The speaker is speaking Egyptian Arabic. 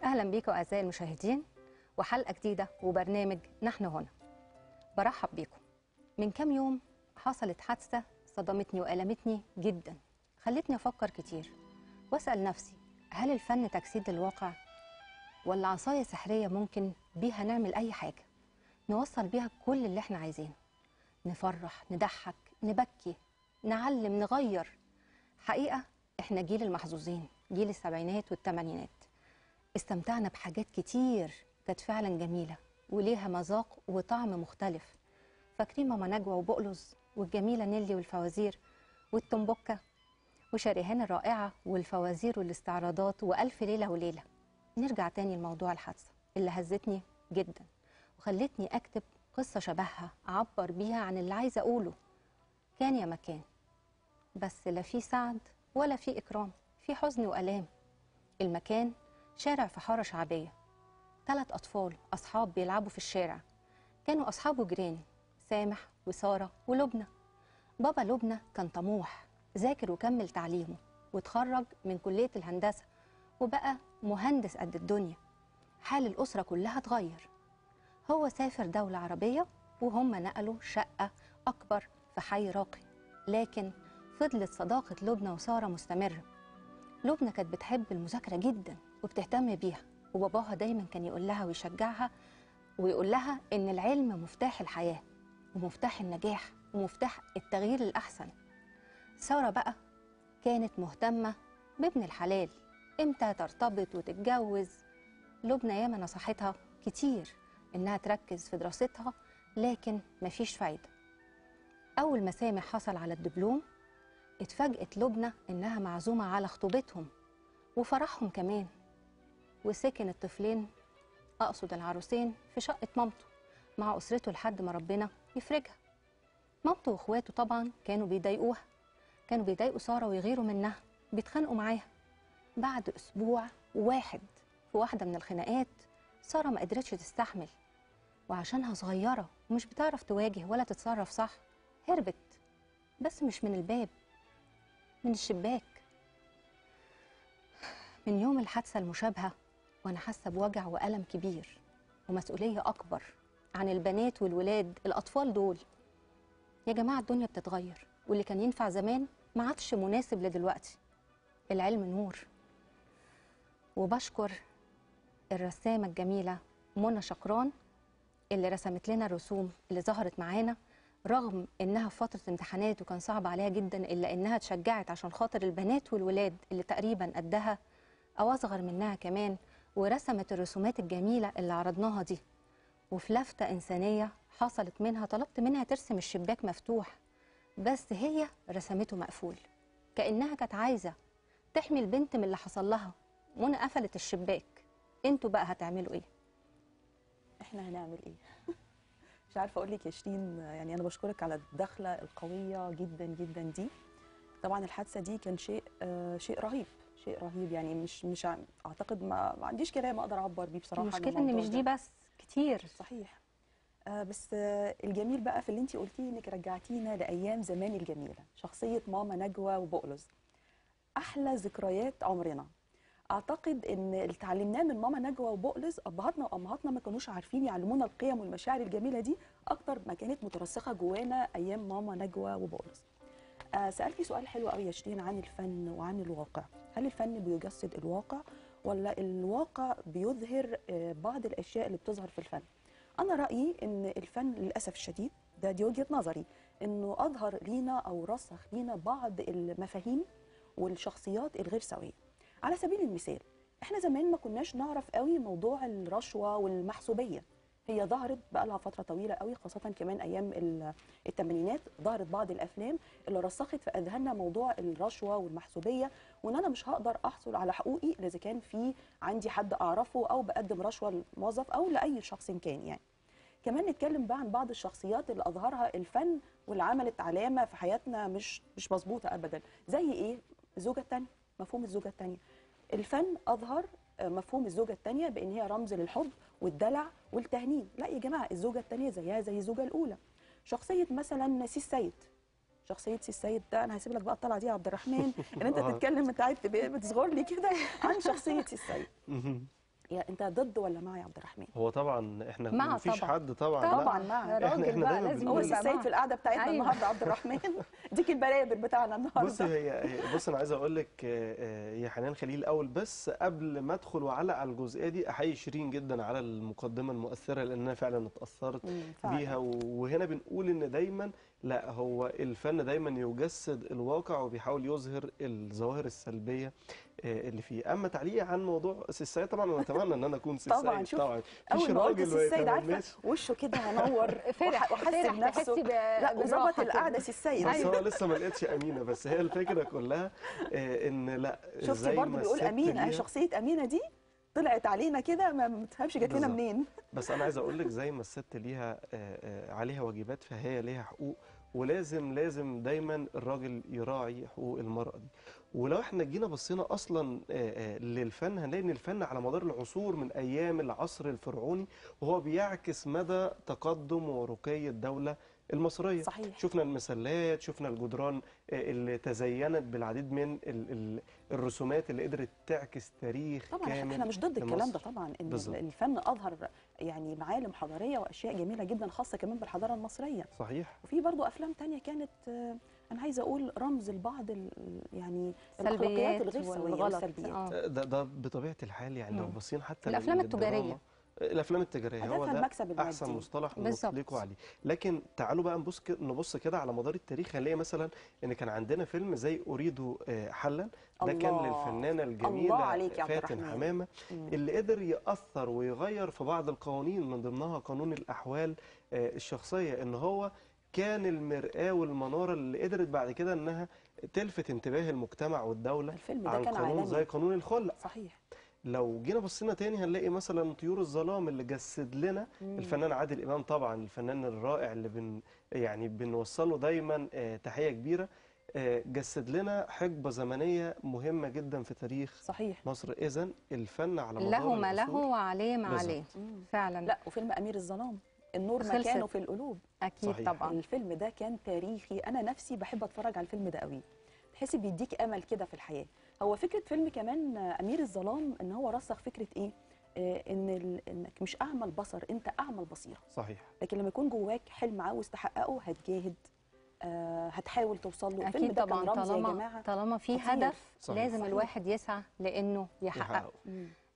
أهلا بيكم أعزائي المشاهدين وحلقة جديدة وبرنامج نحن هنا برحب بيكم من كام يوم حصلت حادثة صدمتني وألمتني جدا خلتني أفكر كتير وأسأل نفسي هل الفن تجسيد للواقع ولا عصاية سحرية ممكن بيها نعمل أي حاجة نوصل بيها كل اللي احنا عايزينه نفرح نضحك نبكي نعلم نغير حقيقة احنا جيل المحظوظين جيل السبعينات والثمانينات استمتعنا بحاجات كتير كانت فعلا جميلة وليها مذاق وطعم مختلف فاكرين ماما نجوى وبقلز والجميلة نيلي والفوازير والتنبكة وشريهان الرائعة والفوازير والاستعراضات وألف ليلة وليلة نرجع تاني لموضوع الحادثة اللي هزتني جدا وخلتني أكتب قصة شبهها أعبر بيها عن اللي عايزة أقوله كان يا مكان بس لا في سعد ولا في إكرام في حزن وألام المكان شارع في حارة شعبية ثلاث أطفال أصحاب بيلعبوا في الشارع كانوا أصحابه جيران سامح وسارة ولبنى بابا لبنى كان طموح ذاكر وكمل تعليمه وتخرج من كلية الهندسة وبقى مهندس قد الدنيا حال الأسرة كلها اتغير هو سافر دولة عربية وهم نقلوا شقة أكبر في حي راقي لكن فضلت صداقة لبنى وسارة مستمرة لبنى كانت بتحب المذاكرة جدا وبتهتم بيها وباباها دايما كان يقول لها ويشجعها ويقول لها إن العلم مفتاح الحياة ومفتاح النجاح ومفتاح التغيير الأحسن سارة بقى كانت مهتمة بابن الحلال امتى ترتبط وتتجوز لبنى ياما نصحتها كتير إنها تركز في دراستها لكن مفيش فايدة أول ما سامح حصل على الدبلوم اتفاجئت لبنى إنها معزومة على خطوبتهم وفرحهم كمان وسكن الطفلين أقصد العروسين في شقة مامته مع أسرته لحد ما ربنا يفرجها مامته وإخواته طبعا كانوا بيضايقوها كانوا بيضايقوا سارة ويغيروا منها بيتخانقوا معاها بعد أسبوع واحد في واحدة من الخناقات سارة ما قدرتش تستحمل وعشانها صغيرة ومش بتعرف تواجه ولا تتصرف صح هربت بس مش من الباب من الشباك من يوم الحادثة المشابهة وأنا حاسة بوجع وألم كبير ومسؤولية أكبر عن البنات والولاد الأطفال دول يا جماعة الدنيا بتتغير واللي كان ينفع زمان ما عادش مناسب لدلوقتي العلم نور وبشكر الرسامة الجميلة منى شكران اللي رسمت لنا الرسوم اللي ظهرت معانا رغم انها في فتره امتحانات وكان صعب عليها جدا الا انها اتشجعت عشان خاطر البنات والولاد اللي تقريبا قدها او اصغر منها كمان ورسمت الرسومات الجميله اللي عرضناها دي وفي لفته انسانيه حصلت منها طلبت منها ترسم الشباك مفتوح بس هي رسمته مقفول كانها كانت عايزه تحمي البنت من اللي حصل لها منى قفلت الشباك انتوا بقى هتعملوا ايه احنا هنعمل ايه مش عارفه اقول لك يا شيرين يعني انا بشكرك على الدخله القويه جدا جدا دي طبعا الحادثه دي كان شيء آه شيء رهيب شيء رهيب يعني مش مش ع- اعتقد ما, ما عنديش كلام اقدر اعبر بيه بصراحه عن المشكله ان الموضوع مش ده. دي بس كتير صحيح آه بس آه الجميل بقى في اللي انت قلتيه انك رجعتينا لايام زمان الجميله شخصيه ماما نجوى وبقلز احلى ذكريات عمرنا اعتقد ان اللي اتعلمناه من ماما نجوى وبقلز ابهاتنا وامهاتنا ما كانوش عارفين يعلمونا القيم والمشاعر الجميله دي اكتر ما كانت مترسخه جوانا ايام ماما نجوى وبقلز آه سالتي سؤال حلو قوي يا شيرين عن الفن وعن الواقع هل الفن بيجسد الواقع ولا الواقع بيظهر آه بعض الاشياء اللي بتظهر في الفن انا رايي ان الفن للاسف الشديد ده دي وجهه نظري انه اظهر لينا او رسخ لينا بعض المفاهيم والشخصيات الغير سويه على سبيل المثال احنا زمان ما كناش نعرف قوي موضوع الرشوه والمحسوبيه هي ظهرت بقى لها فتره طويله قوي خاصه كمان ايام ال- الثمانينات ظهرت بعض الافلام اللي رسخت في اذهاننا موضوع الرشوه والمحسوبيه وان انا مش هقدر احصل على حقوقي اذا كان في عندي حد اعرفه او بقدم رشوه لموظف او لاي شخص كان يعني كمان نتكلم بقى عن بعض الشخصيات اللي اظهرها الفن واللي عملت علامه في حياتنا مش مش مظبوطه ابدا زي ايه الزوجه الثانيه مفهوم الزوجه الثانيه الفن اظهر آه، مفهوم الزوجه الثانيه بان هي رمز للحب والدلع والتهنيد لا يا جماعه الزوجه الثانيه زيها زي الزوجه الاولى شخصيه مثلا سي السيد شخصيه سي السيد ده انا هسيب لك بقى الطلعه دي يا عبد الرحمن ان انت آه. تتكلم انت قاعد تب- بتصغر لي كده عن شخصيه سي السيد يا انت ضد ولا مع يا عبد الرحمن هو طبعا احنا مع مفيش طبعا. حد طبعا لا. طبعا مع راجل إحنا بقى دايماً لازم بنقول هو يبقى السيد معاه. في القعده بتاعتنا أيوة. النهارده عبد الرحمن ديك البرابر بتاعنا النهارده بصي هي هي- بص انا عايز اقول لك آه، آه، يا حنان خليل الاول بس قبل ما ادخل واعلق على الجزئيه دي احيي شيرين جدا على المقدمه المؤثره لان انا فعلا اتاثرت مم، فعلاً. بيها و- وهنا بنقول ان دايما لا هو الفن دايما يجسد الواقع وبيحاول يظهر الظواهر السلبيه آه، اللي فيه اما تعليقي عن موضوع سي السيد طبعا انا اتمنى ان انا اكون سي طبعاً، السيد شوف، طبعا اول مفيش ما قلت راجل سي السيد ما عارفه يتمناش. وشه كده هنور فرح وح- وحس فرح بنفسه تحسي ب- لا وظبط بالراحة كده. القعده سي السيد بس هو لسه ما لقيتش امينه بس هي الفكره كلها آه، ان لا شفتي زي برضه ما بيقول الست امينه ليها- شخصيه امينه دي طلعت علينا كده ما ما تفهمش جات لنا بالظبط. منين بس انا عايز اقول لك زي ما الست ليها آه، آه، عليها واجبات فهي ليها حقوق ولازم لازم دايما الراجل يراعي حقوق المرأة دي ولو احنا جينا بصينا اصلا آه، آه، للفن هنلاقي ان الفن على مدار العصور من ايام العصر الفرعوني وهو بيعكس مدى تقدم ورقي الدولة المصرية صحيح شفنا المسلات شفنا الجدران آه، اللي تزينت بالعديد من ال- ال- الرسومات اللي قدرت تعكس تاريخ طبعا كامل احنا مش ضد الكلام ده لمصر. طبعا ان بالظبط. الفن اظهر يعني معالم حضاريه واشياء جميله جدا خاصه كمان بالحضاره المصريه صحيح وفي برضو افلام تانية كانت آه، انا عايزه اقول رمز لبعض ال- يعني الاخلاقيات سلبيات الغير سويه والغلط والسلبيات آه. ده ده بطبيعه الحال يعني لو مم. بصين حتى الأفلام لل- التجارية. للدراما، الافلام التجاريه هو هدفها ده المكسب المادي احسن مصطلح بالظبط. نطلقه عليه لكن تعالوا بقى نبص كده نبص كده على مدار التاريخ هنلاقي مثلا ان كان عندنا فيلم زي اريد آه، حلا ده كان الله. للفنانه الله الجميله عليك يا عبد فاتن الرحمن. حمامه مم. اللي قدر ياثر ويغير في بعض القوانين من ضمنها قانون الاحوال آه، الشخصيه ان هو كان المرآة والمنارة اللي قدرت بعد كده انها تلفت انتباه المجتمع والدولة الفيلم ده عن كان قانون عالمي زي قانون الخلع صحيح لو جينا بصينا تاني هنلاقي مثلا طيور الظلام اللي جسد لنا مم. الفنان عادل امام طبعا الفنان الرائع اللي بن يعني بنوصله دايما آه، تحيه كبيره آه، جسد لنا حقبه زمنيه مهمه جدا في تاريخ صحيح مصر اذا الفن على مدار له ما له العصور وعليه ما بالظبط. عليه مم. فعلا لا وفيلم امير الظلام النور خلصت. مكانه في القلوب اكيد صحيح. طبعا الفيلم ده كان تاريخي انا نفسي بحب اتفرج على الفيلم ده قوي تحسي بيديك امل كده في الحياه هو فكره فيلم كمان آه، امير الظلام ان هو رسخ فكره ايه آه، ان ال... انك مش اعمى البصر انت اعمى البصيره صحيح لكن لما يكون جواك حلم عاوز تحققه هتجاهد آه هتحاول توصل له الفيلم اكيد ده طبعا كان رمز يا طالما جماعه طالما في خطير. هدف صحيح. لازم صحيح. الواحد يسعى لانه يحققه يحققوا. مم.